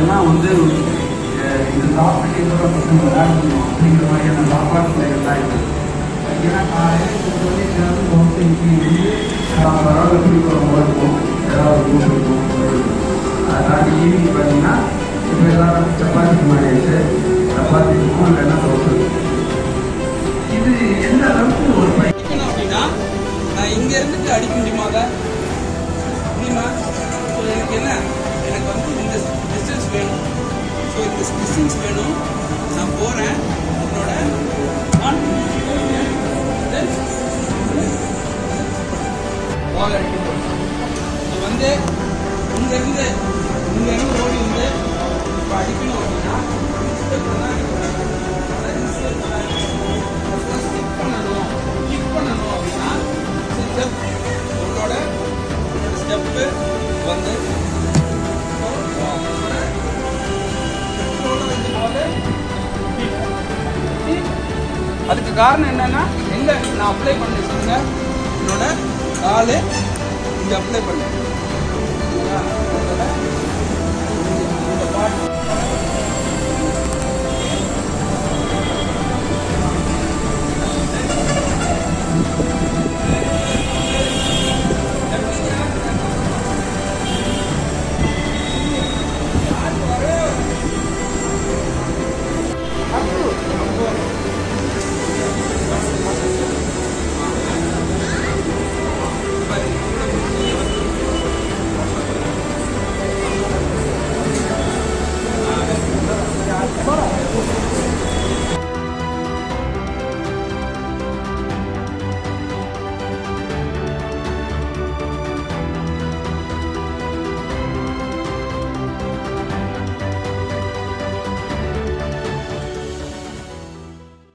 இதெல்லாம் வந்து அஹ், இது சாப்பிட்டு இதோட பசங்க விளையாடணும் அப்படிங்கிற மாதிரியான சாப்பாடு முறைகள்லாம் இருக்குது ஏன்னா காலையில் கொஞ்சம் வந்து தோசை இட்லி வந்து பரவாயில்ல புளி குழம்பு இருக்கும் ஏதாவது ஒரு கூட்டு இருக்கும் பொரியல் இருக்கும். அதை தாண்டி ஈவினிங் பார்த்தீங்கன்னா இப்போ எல்லாரும் சப்பாத்தி மாறிடுச்சு சப்பாத்தி இருக்கும் இல்லைன்னா தோசை இருக்கும் இது எந்த அளவுக்கு ஒரு பையன் அடிக்கணும் அப்படின்னா நான் இங்க இருந்துட்டு அடிக்க முடியுமா அதை முடியுமா ஸோ எனக்கு என்ன எனக்கு வந்து இந்த டிஸ்டன்ஸ் வேணும் ஸோ இந்த டிஸ்டன்ஸ் வேணும் நான் போறேன் என்னோட பால் அடிக்க போறேன் இது வந்து இங்க இருந்து இங்க இருந்து ஓடி வந்து இப்போ அடிக்கணும் அப்படின்னா step தான் அடிக்கணும். அதாவது step தான் அடிக்கணும். ஸ்கிப் பண்ணணும் கிக் பண்ணணும் அப்படின்னா ஸ்டெப் உங்களோட உங்களோட ஸ்டெப்பு வந்து அதுக்கு காரணம் என்னன்னா எங்க நான் அப்ளை பண்ண சொல்லுங்க என்னோட காலு இங்க அப்ளை பண்ணேன்